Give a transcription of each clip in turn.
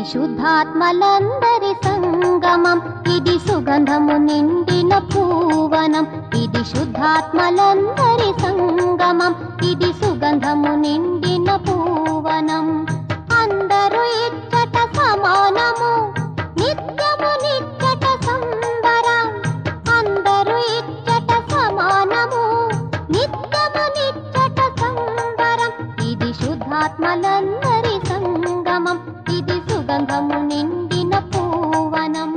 శుద్ధాత్మలందరి సంగమం ఇది సుగంధము నిండిన పూవనం ఇది శుద్ధాత్మలందరి సంగమం ఇది సుగంధము నిండిన పూవనం అందరూ ఇచ్చట సమానము నిత్యము నిచ్చట సంబరం అందరూ ఇచ్చట సమానము నిత్యము నిచ్చట సంబరం ఇది శుద్ధాత్మలందరి సంగమం ఇది సుగంధము నిండిన పూవనం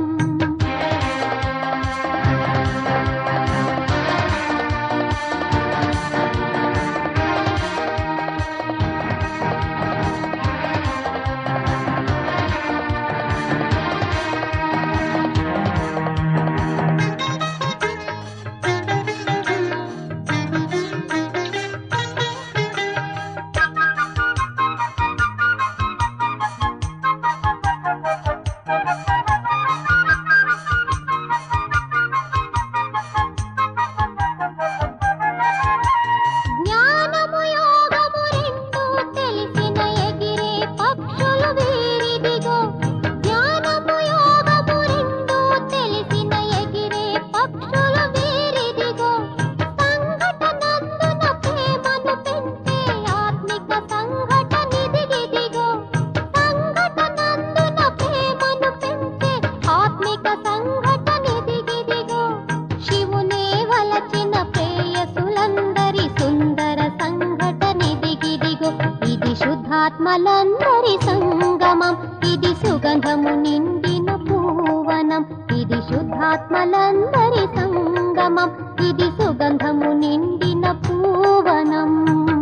జ్ఞానము యోగము రెండు తెలిసిన ఎగిరే పక్షులు వీరిదిగో జ్ఞానము యోగము రెండు తెలిసిన ఎగిరే పక్షులు వీరిదిగో సంఘటనందున ప్రేమను పెంచే ఆత్మిక సంఘటనిదిగిదిగో సంఘటనందున ప్రేమను పెంచే ఆత్మిక సంఘటనిదిగిదిగో శివునే వలచిన ప్రేయసులందరి సుందర సంఘటనిదిగిదిగో ఇది శుద్ధాత్మలందరి సంగమం ఇది సుగంధము నిండిన పూవనం ఇది శుద్ధాత్మలందరి సంగమం ఇది సుగంధము నిండిన పూవనం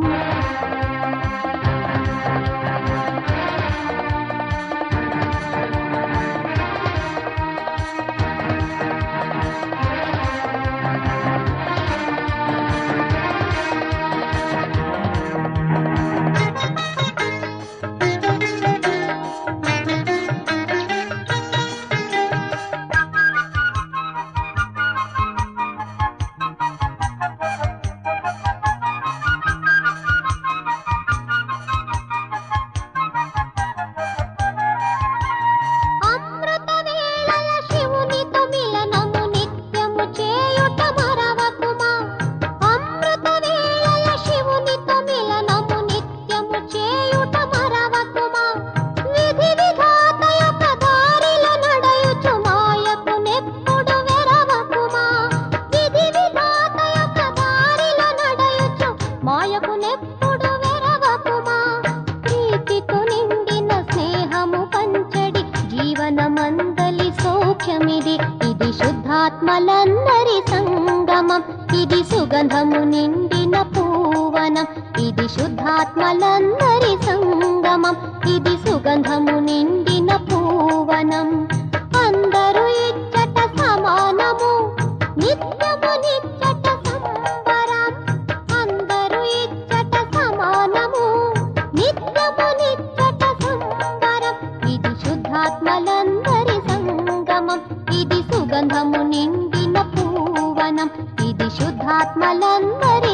అమృత వేళల శివునితో మిలనము నిత్యము చేయుట మరవకుమా అమృత వేళల శివునితో మిలనము నిత్యము చేయుట మరవకుమా విధి విధాత యొక్క దారిలో నడయుచు మాయకు నెప్పుడు వెరవకుమా విధి విధాత యొక్క దారిలో నడయుచు మాయకు నెప్పుడు వెరవకుమా ప్రీతితో నిండిన స్నేహము పంచడి జీవనమందలి సౌఖ్యమిది ఇది శుద్ధాత్మలందరి సంగమం ఇది సుగంధము నిండిన పూవనం ఇది శుద్ధాత్మలందరి సంగమం ఇది సుగంధము నిండిన పూవనం అందరూ ఇచ్చట సమానము నిత్యము నిచ్చట సంబరం అందరూ ఇచ్చట సమానము నిత్యము నిచ్చట సంబరం ఇది శుద్ధాత్మలందరి సంగమం ఇది సుగంధము నిండిన పూవనం ఇది శుద్ధాత్మలందరి